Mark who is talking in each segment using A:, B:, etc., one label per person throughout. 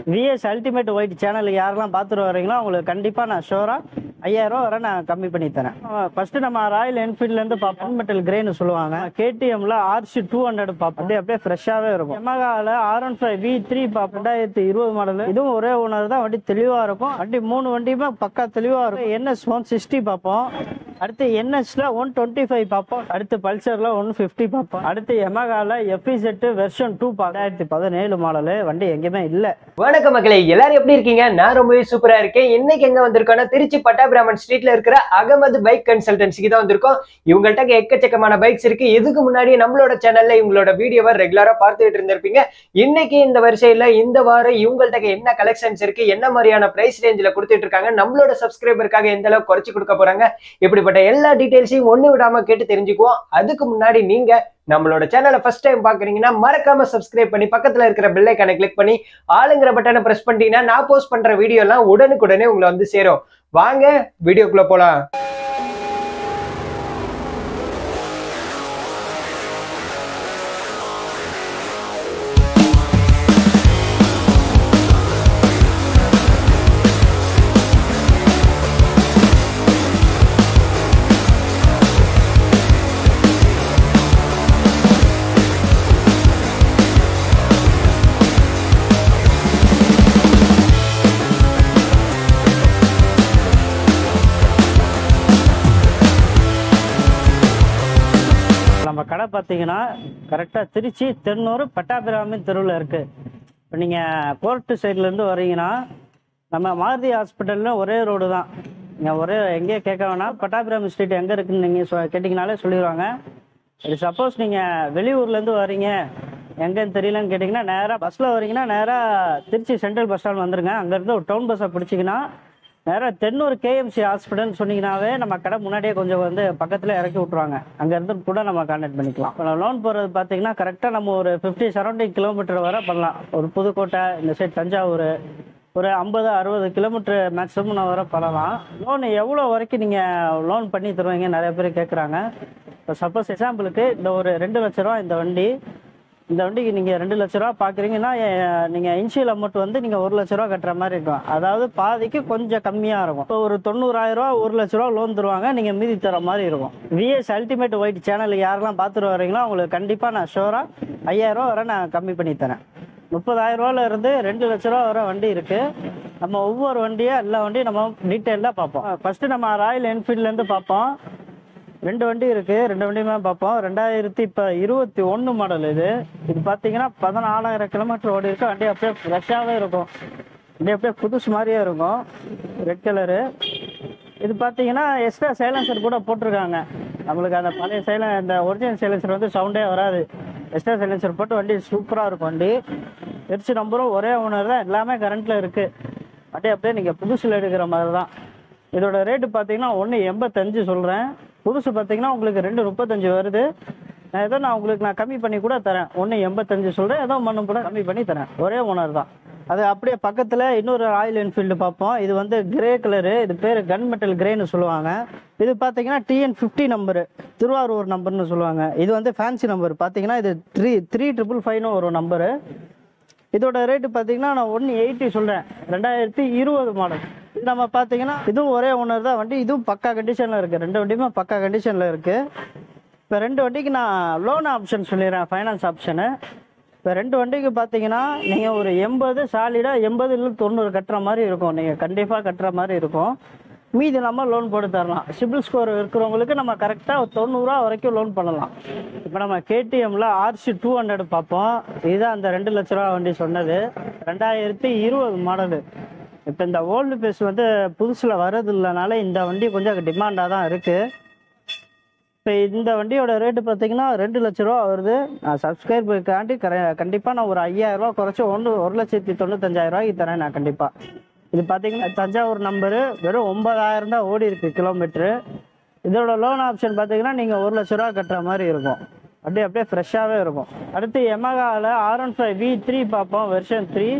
A: Vs ultimate white channel யாரெல்லாம் பார்த்துட்டு வரீங்களோ அவங்களுக்கு கண்டிப்பாக நான் ஷோராக ஐயாயிரம் வரை நான் கம்மி பண்ணி தரேன் ஃபர்ஸ்ட் நம்ம ராயல் என்ஃபீல்ட்லேருந்து பார்ப்போம் மெட்டல் கிரேன்னு சொல்லுவாங்க கேடிஎம்ல ஆர்சி டூ ஹண்ட்ரட் பார்ப்போம் அப்படியே அப்படியே ஃப்ரெஷ்ஷாகவே இருக்கும் எமகாவில் R one five V three பார்ப்போம் ரெண்டாயிரத்தி இருபது மாடல் இதுவும் ஒரே ஓனர் தான் வண்டி தெளிவாக இருக்கும் வண்டி மூணு வண்டியுமே பக்கா தெளிவாக இருக்கும் என்எஸ் ஒன் சிக்ஸ்டி பார்ப்போம் அடுத்து என்எஸ்ல ஒன் டுவெண்ட்டி ஃபைவ் பார்ப்போம் அடுத்து பல்சர்ல ஒன் ஃபிஃப்டி பார்ப்போம் அடுத்து எமகால எஃப்இசெட் வெர்ஷன் டூ ரெண்டாயிரத்தி பதினேழு மாடலு வண்டி எங்கேயுமே இல்லை
B: வணக்கம் மக்களே எல்லாரும் எப்படி இருக்கீங்க நான் ரொம்பவே சூப்பரா இருக்கேன் இன்னைக்கு எங்க வந்திருக்கோம்னா திருச்சி பட்டாபிராமன் ஸ்ட்ரீட்ல இருக்கிற அகமது பைக் கன்சல்டன்சிக்கு தான் வந்திருக்கோம் இவங்கள்ட்ட எக்கச்சக்கமான பைக்ஸ் இருக்கு இதுக்கு முன்னாடி நம்மளோட சேனல்ல இவங்களோட வீடியோவை ரெகுலரா பார்த்துட்டு இருந்திருப்பீங்க இன்னைக்கு இந்த வரிசையில இந்த வாரம் இவங்கள்ட்ட என்ன கலெக்ஷன்ஸ் இருக்கு என்ன மாதிரியான பிரைஸ் ரேஞ்சில் கொடுத்துட்டு இருக்காங்க நம்மளோட சப்ஸ்கிரைபருக்காக எந்த அளவுக்கு குறைச்சு கொடுக்க போறாங்க இப்படிப்பட்ட எல்லா டீடைல்ஸையும் ஒண்ணு விடாம கேட்டு தெரிஞ்சுக்குவோம் அதுக்கு முன்னாடி நீங்க நம்மளோட சேனலை ஃபர்ஸ்ட் டைம் பாக்குறீங்கன்னா மறக்காம சப்ஸ்கிரைப் பண்ணி பக்கத்துல இருக்கிற பெல் ஐக்கானை கிளிக் பண்ணி ஆளுங்கிற பட்டனை பிரஸ் பண்ணிட்டீங்கன்னா நான் போஸ்ட் பண்ற வீடியோ எல்லாம் உடனுக்குடனே உங்களை வந்து சேரும் வாங்க வீடியோக்குள்ள போலாம்
A: நம்ம கடை பார்த்தீங்கன்னா கரெக்டாக திருச்சி தென்னூர் பட்டாபிராமி தெருவில் இருக்குது இப்போ நீங்கள் கோர்ட்டு சைட்லேருந்து வரீங்கன்னா நம்ம மாருதி ஹாஸ்பிட்டலில் ஒரே ரோடு தான் நீங்கள் ஒரே எங்கேயும் கேட்க வேணாம் பட்டாபிராமி ஸ்ட்ரீட் எங்கே இருக்குன்னு நீங்கள் சொ கேட்டிங்கனாலே சொல்லிடுவாங்க இது சப்போஸ் நீங்கள் வெளியூர்லேருந்து வரீங்க எங்கேன்னு தெரியலன்னு கேட்டிங்கன்னா நேராக பஸ்ஸில் வரீங்கன்னா நேராக திருச்சி சென்ட்ரல் பஸ் ஸ்டாண்ட் வந்துருங்க அங்கேருந்து ஒரு டவுன் பஸ்ஸை பிடிச்சிங்கன்னா நேராக தென்னூர் கேஎம்சி ஹாஸ்பிட்டல்னு சொன்னீங்கன்னாவே நம்ம கடை முன்னாடியே கொஞ்சம் வந்து பக்கத்தில் இறக்கி விட்ருவாங்க அங்கேருந்து கூட நம்ம கான்டாக்ட் பண்ணிக்கலாம் இப்போ லோன் போகிறது பார்த்தீங்கன்னா கரெக்டாக நம்ம ஒரு ஃபிஃப்டி சரௌண்டிங் கிலோமீட்டர் வரை பண்ணலாம் ஒரு புதுக்கோட்டை இந்த சைடு தஞ்சாவூர் ஒரு ஐம்பது அறுபது கிலோமீட்டர் மேக்ஸிமம் நான் வர பண்ணலாம் லோன் எவ்வளோ வரைக்கும் நீங்கள் லோன் பண்ணி தருவீங்க நிறைய பேர் கேட்குறாங்க இப்போ சப்போஸ் எக்ஸாம்பிளுக்கு இந்த ஒரு ரெண்டு லட்ச ரூபா இந்த வண்டி இந்த வண்டிக்கு நீங்கள் ரெண்டு லட்ச ரூபா பார்க்குறீங்கன்னா நீங்கள் இன்ஷியல் அமௌண்ட் வந்து நீங்கள் ஒரு லட்ச ரூபா கட்டுற மாதிரி இருக்கும் அதாவது பாதிக்கு கொஞ்சம் கம்மியாக இருக்கும் இப்போ ஒரு தொண்ணூறாயிரம் ரூபா ஒரு லட்ச ரூபா லோன் தருவாங்க நீங்கள் மீதி தர மாதிரி இருக்கும் விஎஸ் அல்டிமேட் ஒயிட் சேனல் யாரெல்லாம் பார்த்துட்டு வரீங்களோ அவங்களுக்கு கண்டிப்பாக நான் ஷோராக ஐயாயிரம் ரூபா வரை நான் கம்மி பண்ணி தரேன் முப்பதாயிரம் ரூபால இருந்து ரெண்டு லட்ச ரூபா வரை வண்டி இருக்கு நம்ம ஒவ்வொரு வண்டியை எல்லா வண்டியும் நம்ம டீட்டெயிலாக பார்ப்போம் ஃபர்ஸ்ட் நம்ம ராயல் என்ஃபீல்ட்லேருந்து பார்ப்போம் ரெண்டு வண்டி இருக்கு ரெண்டு வண்டியுமே பார்ப்போம் ரெண்டாயிரத்தி இப்போ இருபத்தி ஒன்று மாடல் இது இது பார்த்தீங்கன்னா பதினாலாயிரம் கிலோமீட்டர் ஓடி இருக்கு வண்டி அப்படியே ஃப்ரெஷ்ஷாகவே இருக்கும் வண்டி அப்படியே புதுசு மாதிரியே இருக்கும் ரெட் கலரு இது பார்த்தீங்கன்னா எக்ஸ்ட்ரா சைலன்சர் கூட போட்டிருக்காங்க நம்மளுக்கு அந்த பழைய சைலன் இந்த ஒரிஜினல் சைலன்சர் வந்து சவுண்டே வராது எக்ஸ்ட்ரா சைலன்சர் போட்டு வண்டி சூப்பராக இருக்கும் வண்டி எரிச்சு நம்பரும் ஒரே ஓனர் தான் எல்லாமே கரண்ட்டில் இருக்குது வண்டி அப்படியே நீங்கள் புதுசில் எடுக்கிற மாதிரி தான் இதோட ரேட்டு பார்த்தீங்கன்னா ஒன்று எண்பத்தஞ்சு சொல்கிறேன் புதுசு பார்த்தீங்கன்னா உங்களுக்கு ரெண்டு முப்பத்தஞ்சு வருது நான் ஏதோ நான் உங்களுக்கு நான் கம்மி பண்ணி கூட தரேன் ஒன்று எண்பத்தஞ்சு சொல்கிறேன் ஏதோ மண்ணு கூட கம்மி பண்ணி தரேன் ஒரே ஓனர் தான் அது அப்படியே பக்கத்தில் இன்னொரு ராயல் என்ஃபீல்டு பார்ப்போம் இது வந்து கிரே கலரு இது பேர் கன் மெட்டல் கிரேன்னு சொல்லுவாங்க இது பார்த்தீங்கன்னா டிஎன் ஃபிஃப்டி நம்பரு திருவாரூர் நம்பர்னு சொல்லுவாங்க இது வந்து ஃபேன்சி நம்பர் பார்த்தீங்கன்னா இது த்ரீ த்ரீ ட்ரிபிள் ஃபைவ்னு ஒரு நம்பரு இதோட ரேட்டு பார்த்தீங்கன்னா நான் ஒன்று எயிட்டி சொல்கிறேன் ரெண்டாயிரத்தி இருபது மாடல் இது நம்ம பார்த்தீங்கன்னா இதுவும் ஒரே ஓனர் தான் வண்டி இதுவும் பக்கா கண்டிஷனில் இருக்குது ரெண்டு வண்டியுமே பக்கா கண்டிஷனில் இருக்குது இப்போ ரெண்டு வண்டிக்கு நான் லோன் ஆப்ஷன் சொல்லிடுறேன் ஃபைனான்ஸ் ஆப்ஷனு இப்போ ரெண்டு வண்டிக்கு பார்த்தீங்கன்னா நீங்கள் ஒரு எண்பது சாலிடாக எண்பது இல்லை தொண்ணூறு கட்டுற மாதிரி இருக்கும் நீங்கள் கண்டிப்பாக கட்டுற மாதிரி இருக்கும் மீதி நம்ம லோன் போட்டு தரலாம் சிபில் ஸ்கோர் இருக்கிறவங்களுக்கு நம்ம கரெக்டாக தொண்ணூறுரூவா வரைக்கும் லோன் பண்ணலாம் இப்போ நம்ம கேடிஎம்ல ஆர்சி டூ ஹண்ட்ரட் பார்ப்போம் இதுதான் அந்த ரெண்டு லட்ச ரூபா வண்டி சொன்னது ரெண்டாயிரத்தி இருபது மாடலு இப்போ இந்த ஓல்டு பேஸ் வந்து புதுசில் வர்றது இல்லைனால இந்த வண்டி கொஞ்சம் டிமாண்டாக தான் இருக்குது இப்போ இந்த வண்டியோட ரேட்டு பார்த்தீங்கன்னா ரெண்டு லட்ச ரூபா வருது நான் சப்ஸ்கிரைபருக்காண்டி கர கண்டிப்பாக நான் ஒரு ஐயாயிரம் ரூபா குறைச்சி ஒன்று ஒரு லட்சத்தி தொண்ணூத்தஞ்சாயிரம் ரூபாய்க்கு தரேன் நான் கண்டிப்பாக இது பார்த்தீங்கன்னா தஞ்சாவூர் நம்பரு வெறும் ஒன்பதாயிரம் தான் ஓடி இருக்கு கிலோமீட்ரு இதோட லோன் ஆப்ஷன் பார்த்தீங்கன்னா நீங்கள் ஒரு லட்ச ரூபா கட்டுற மாதிரி இருக்கும் அப்படியே அப்படியே ஃப்ரெஷ்ஷாகவே இருக்கும் அடுத்து எமகாவில் R one five V three பார்ப்போம் வெர்ஷன் த்ரீ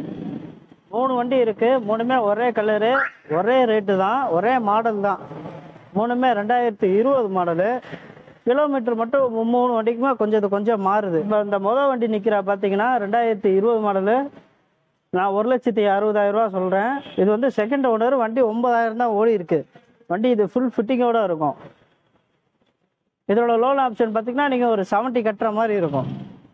A: மூணு வண்டி இருக்குது மூணுமே ஒரே கலரு ஒரே ரேட்டு தான் ஒரே மாடல் தான் மூணுமே ரெண்டாயிரத்தி இருபது மாடலு கிலோமீட்டர் மட்டும் மூ- மூணு வண்டிக்குமே கொஞ்சம் இது கொஞ்சம் மாறுது இப்போ இந்த மொதல் வண்டி நிற்கிற பார்த்தீங்கன்னா ரெண்டாயிரத்தி இருபது மாடலு நான் ஒரு லட்சத்தி அறுபதாயிரம் ரூபா சொல்கிறேன் இது வந்து செகண்ட் ஓனர் வண்டி ஒன்பதாயிரம் தான் ஓடி இருக்கு வண்டி இது ஃபுல் ஃபிட்டிங்கோட இருக்கும் இதோட லோன் ஆப்ஷன் பார்த்தீங்கன்னா நீங்கள் ஒரு செவன்ட்டி கட்டுற மாதிரி இருக்கும்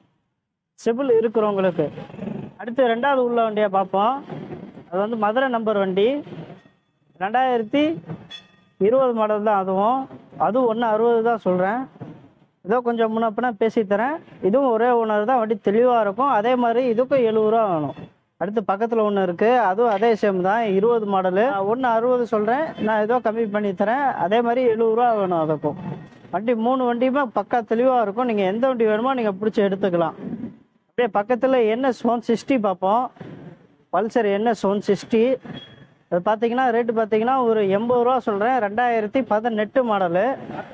A: சிபில் இருக்கிறவங்களுக்கு அடுத்து ரெண்டாவது உள்ள வண்டியை பார்ப்போம் அது வந்து மதுரை நம்பர் வண்டி ரெண்டாயிரத்தி இருபது மாடல் தான் அதுவும் அதுவும் ஒன்று அறுபது தான் சொல்கிறேன் ஏதோ கொஞ்சம் முன்ன பின்ன பேசி தரேன் இதுவும் ஒரே ஓனர் தான் வண்டி தெளிவாக இருக்கும் அதே மாதிரி இதுக்கும் எழுபது ரூபா வேணும் அடுத்து பக்கத்தில் ஒன்று இருக்குது அதுவும் அதே சேம் தான் இருபது மாடலு ஒன்று அறுபது சொல்கிறேன் நான் ஏதோ கம்மி பண்ணி தரேன் அதே மாதிரி எழுபது ரூபா வேணும் அதுக்கும் வண்டி மூணு வண்டியுமே பக்கா தெளிவாக இருக்கும் நீங்கள் எந்த வண்டி வேணுமோ நீங்கள் பிடிச்சி எடுத்துக்கலாம் அப்படியே பக்கத்தில் என்எஸ் ஒன் சிக்ஸ்டி பார்ப்போம் பல்சர் என்எஸ் ஒன் சிக்ஸ்டி அது பார்த்தீங்கன்னா ரேட்டு பார்த்தீங்கன்னா ஒரு எண்பது ரூபா சொல்கிறேன் ரெண்டாயிரத்தி பதினெட்டு மாடலு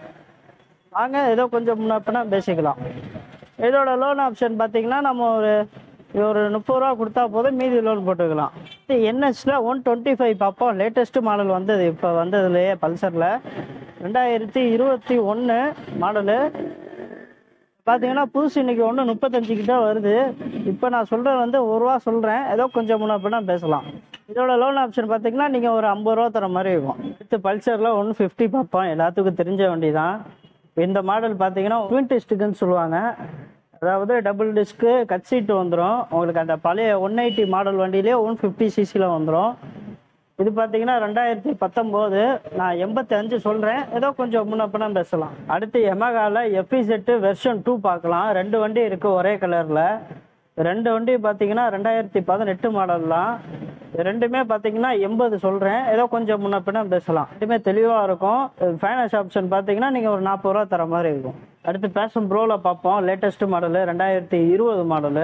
A: வாங்க ஏதோ கொஞ்சம் முன்ன பின்ன பேசிக்கலாம் இதோட லோன் ஆப்ஷன் பார்த்தீங்கன்னா நம்ம ஒரு ஒரு முப்பது ரூபா கொடுத்தா போதும் மீதி லோன் போட்டுக்கலாம் என்எஸ்ல ஒன் டுவெண்ட்டி ஃபைவ் பார்ப்போம் லேட்டஸ்ட் மாடல் வந்தது இப்போ வந்ததுலேயே பல்சரில் ரெண்டாயிரத்தி இருபத்தி ஒன்று மாடலு பார்த்தீங்கன்னா புதுசு இன்னைக்கு ஒன்று முப்பத்தஞ்சு கிட்ட வருது இப்போ நான் சொல்கிறது வந்து ஒரு ரூபா சொல்கிறேன் ஏதோ கொஞ்சம் முன்ன பின்ன பேசலாம் இதோட லோன் ஆப்ஷன் பார்த்தீங்கன்னா நீங்கள் ஒரு ஐம்பது ரூபா தர மாதிரி இருக்கும் அடுத்து பல்சரில் ஒன் ஃபிஃப்டி பார்ப்போம் எல்லாத்துக்கும் தெரிஞ்ச வண்டி தான் இந்த மாடல் பார்த்தீங்கன்னா ட்வின் டிஸ்ட்டுக்குன்னு சொல்லுவாங்க அதாவது டபுள் டிஸ்க்கு கட் சீட்டு வந்துடும் உங்களுக்கு அந்த பழைய ஒன் எயிட்டி மாடல் வண்டியிலே ஒன் ஃபிஃப்டி சிசியில் வந்துடும் இது பார்த்தீங்கன்னா ரெண்டாயிரத்தி பத்தொம்போது நான் எண்பத்தி அஞ்சு சொல்கிறேன் ஏதோ கொஞ்சம் முன்ன பின்ன பேசலாம் அடுத்து எமகால எஃபிசெட்டு வெர்ஷன் டூ பார்க்கலாம் ரெண்டு வண்டி இருக்குது ஒரே கலரில் ரெண்டு வண்டி பார்த்தீங்கன்னா ரெண்டாயிரத்தி பதினெட்டு மாடல் தான் ரெண்டுமே பார்த்தீங்கன்னா எண்பது சொல்கிறேன் ஏதோ கொஞ்சம் முன்ன பின்ன பேசலாம் ரெண்டுமே தெளிவாக இருக்கும் ஃபைனான்ஸ் ஆப்ஷன் பார்த்தீங்கன்னா நீங்கள் ஒரு நாற்பது ரூபா தர மாதிரி இருக்கும் அடுத்து பேஷன் ப்ரோவில் பார்ப்போம் லேட்டஸ்ட் மாடலு ரெண்டாயிரத்தி இருபது மாடலு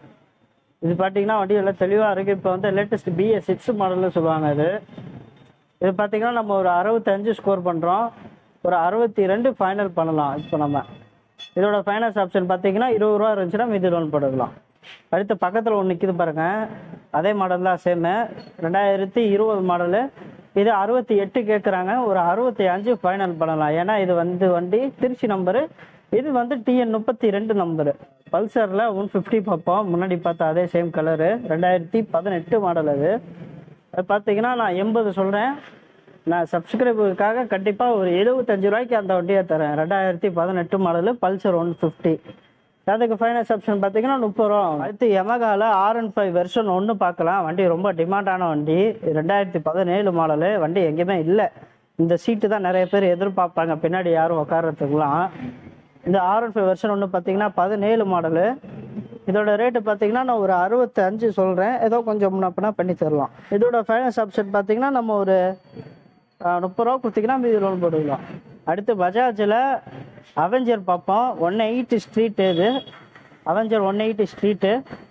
A: இது பார்த்தீங்கன்னா வண்டி எல்லாம் தெளிவாக இருக்குது இப்போ வந்து லேட்டஸ்ட் பிஎஸ் சிக்ஸ் மாடல்னு சொல்லுவாங்க இது இது பார்த்தீங்கன்னா நம்ம ஒரு அறுபத்தஞ்சு ஸ்கோர் பண்ணுறோம் ஒரு அறுபத்தி ரெண்டு ஃபைனல் பண்ணலாம் இப்போ நம்ம இதோட ஃபைனான்ஸ் ஆப்ஷன் பார்த்தீங்கன்னா இருபது ரூபா இருந்துச்சுன்னா மீதி லோன் போட்டுக்கலாம் அடுத்து பக்கத்தில் ஒன்று நிற்கிது பாருங்க அதே மாடல் தான் சேமு ரெண்டாயிரத்தி இருபது மாடலு இது அறுபத்தி எட்டு கேட்குறாங்க ஒரு அறுபத்தி அஞ்சு ஃபைனல் பண்ணலாம் ஏன்னா இது வந்து வண்டி திருச்சி நம்பரு இது வந்து டிஎன் முப்பத்தி ரெண்டு நம்பரு பல்சரில் ஒன் ஃபிஃப்டி பார்ப்போம் முன்னாடி பார்த்த அதே சேம் கலரு ரெண்டாயிரத்தி பதினெட்டு மாடல் அது அது பார்த்தீங்கன்னா நான் எண்பது சொல்கிறேன் நான் சப்ஸ்கிரைபருக்காக கண்டிப்பாக ஒரு எழுபத்தஞ்சு ரூபாய்க்கு அந்த வண்டியை தரேன் ரெண்டாயிரத்தி பதினெட்டு மாடலு பல்சர் ஒன் ஃபிஃப்டி அதுக்கு ஃபைனான்ஸ் ஆப்ஷன் பார்த்தீங்கன்னா முப்பது ரூபா ஆகும். அடுத்து எமகால ஆர் அண்ட் ஃபைவ் வெர்ஷன் ஒன்று பார்க்கலாம் வண்டி ரொம்ப டிமாண்டான வண்டி ரெண்டாயிரத்தி பதினேழு மாடலு வண்டி எங்கேயுமே இல்லை இந்த சீட்டு தான் நிறைய பேர் எதிர்பார்ப்பாங்க பின்னாடி யாரும் உட்காரத்துக்குலாம் இந்த ஆர் அண்ட் ஃபைவ் வெர்ஷன் ஒன்று பார்த்தீங்கன்னா பதினேழு மாடலு இதோட ரேட்டு பார்த்தீங்கன்னா நான் ஒரு அறுபத்தி அஞ்சு சொல்கிறேன் ஏதோ கொஞ்சம் முன்னப்பினா பண்ணி தரலாம் இதோட ஃபைனான்ஸ் ஆப்ஷன் பார்த்தீங்கன்னா நம்ம ஒரு ஆஹ், முப்பது ரூபா கொடுத்தீங்கன்னா மீதி லோன் போட்டுக்கலாம் அடுத்து பஜாஜில் அவெஞ்சர் பார்ப்போம் ஒன் எயிட்டி ஸ்ட்ரீட் இது அவெஞ்சர் ஒன் எயிட்டி ஸ்ட்ரீட்டு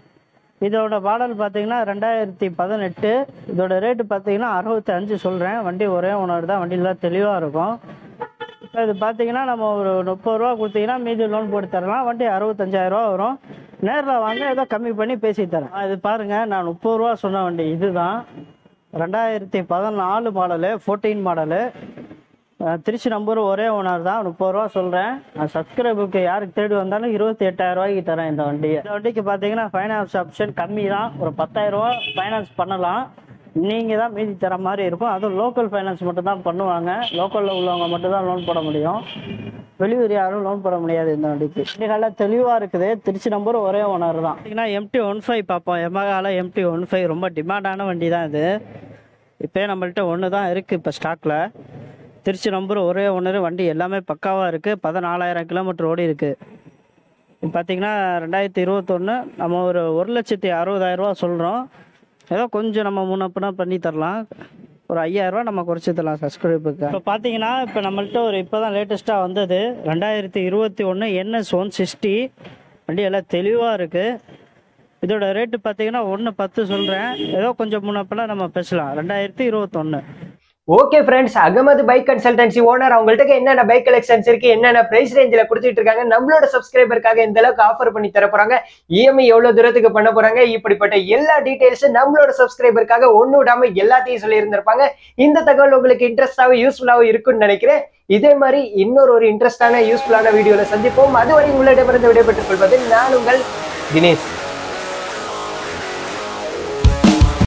A: இதோட மாடல் பார்த்தீங்கன்னா ரெண்டாயிரத்தி பதினெட்டு இதோட ரேட்டு பார்த்தீங்கன்னா அறுபத்தி அஞ்சு சொல்கிறேன் வண்டி ஒரே ஓனர் தான் வண்டியெலாம் தெளிவாக இருக்கும் இப்போ இது பார்த்தீங்கன்னா நம்ம ஒரு முப்பது ரூபா கொடுத்தீங்கன்னா மீதி லோன் போட்டு தரலாம் வண்டி அறுபத்தஞ்சாயிரம் ரூபா வரும் நேரில் வாங்க ஏதோ கம்மி பண்ணி பேசி தரேன் ஆ, இது பாருங்கள் நான் முப்பது ரூபா சொன்ன வண்டி இதுதான் ரெண்டாயிரத்தி பதினாலு model fourteen model Trichy number ஒரே ஓனர் தான் முப்பது ரூபா சொல்கிறேன் நான் சப்ஸ்கிரைபருக்கு யாருக்கு தேடி வந்தாலும் இருபத்தி எட்டாயிரம் ரூபாய்க்கு தரேன் இந்த வண்டியை இந்த வண்டிக்கு பார்த்தீங்கன்னா ஃபைனான்ஸ் ஆப்ஷன் கம்மி தான் ஒரு பத்தாயிரம் ரூபா ஃபைனான்ஸ் பண்ணலாம் நீங்கள் தான் மீதி தர மாதிரி இருக்கும் அதுவும் லோக்கல் ஃபைனான்ஸ் மட்டும் தான் பண்ணுவாங்க லோக்கலில் உள்ளவங்க மட்டும் தான் லோன் போட முடியும் வெளியூர் யாரும் லோன் போட முடியாது இந்த வண்டிக்கு வண்டி நல்லா தெளிவாக இருக்குது திருச்சி நம்பர் ஒரே ஓனர் தான் பார்த்தீங்கன்னா எம்டி ஒன் ஃபைவ் பார்ப்போம் எமகால எம்டி ஒன் ஃபைவ் ரொம்ப டிமாண்டான வண்டி தான் இது இப்போயே நம்மள்ட்ட ஒன்று தான் இருக்குது இப்போ ஸ்டாக்கில் திருச்சி நம்பர் ஒரே ஒன்று வண்டி எல்லாமே பக்காவாக இருக்குது பதினாலாயிரம் கிலோமீட்டர் ஓடி இருக்குது இப்போ பார்த்தீங்கன்னா ரெண்டாயிரத்தி இருபத்தொன்று நம்ம ஒரு ஒரு லட்சத்தி அறுபதாயிரரூவா சொல்கிறோம் ஏதோ கொஞ்சம் நம்ம முன்னப்பினா பண்ணி தரலாம் ஒரு ஐயாயிரரூவா நம்ம குறைச்சி தரலாம் சப்ஸ்கிரைபுக்கு இப்போ பார்த்தீங்கன்னா இப்போ நம்மள்ட்ட ஒரு இப்போ தான் லேட்டஸ்ட்டாக வந்தது ரெண்டாயிரத்தி இருபத்தி ஒன்று என்எஸ் ஒன் சிக்ஸ்டி வண்டி எல்லாம் தெளிவாக இருக்குது இதோட ரேட்டு பார்த்தீங்கன்னா ஒன்று பத்து சொல்கிறேன் ஏதோ கொஞ்சம் முன்னப்பெல்லாம் நம்ம பேசலாம் ரெண்டாயிரத்தி இருபத்தொன்று
B: okay friends Ahmed bike consultancy owner அவங்கள்ட்ட என்னென்ன பைக் கலெக்ஷன்ஸ் இருக்கு என்னென்ன பிரைஸ் ரேஞ்சில் கொடுத்துட்டு இருக்காங்க நம்மளோட சப்ஸ்கிரைபருக்காக எந்த அளவுக்கு ஆஃபர் பண்ணி தர போறாங்க இஎம்ஐ எவ்வளவு தூரத்துக்கு பண்ண போறாங்க இப்படிப்பட்ட எல்லா டீடைல்ஸும் நம்மளோட சப்ஸ்கிரைபருக்காக ஒண்ணு விடாம எல்லாத்தையும் சொல்லி இருந்திருப்பாங்க இந்த தகவல் உங்களுக்கு இன்ட்ரெஸ்டாகவும் யூஸ்ஃபுல்லாகவும் இருக்கும்னு நினைக்கிறேன் இதே மாதிரி இன்னொரு ஒரு இன்ட்ரெஸ்டான யூஸ்ஃபுல்லான வீடியோல சந்திப்போம் அதுவரை உங்களிடமிருந்து விடைபெற்றுக் கொள்வது நான் உங்கள் தினேஷ்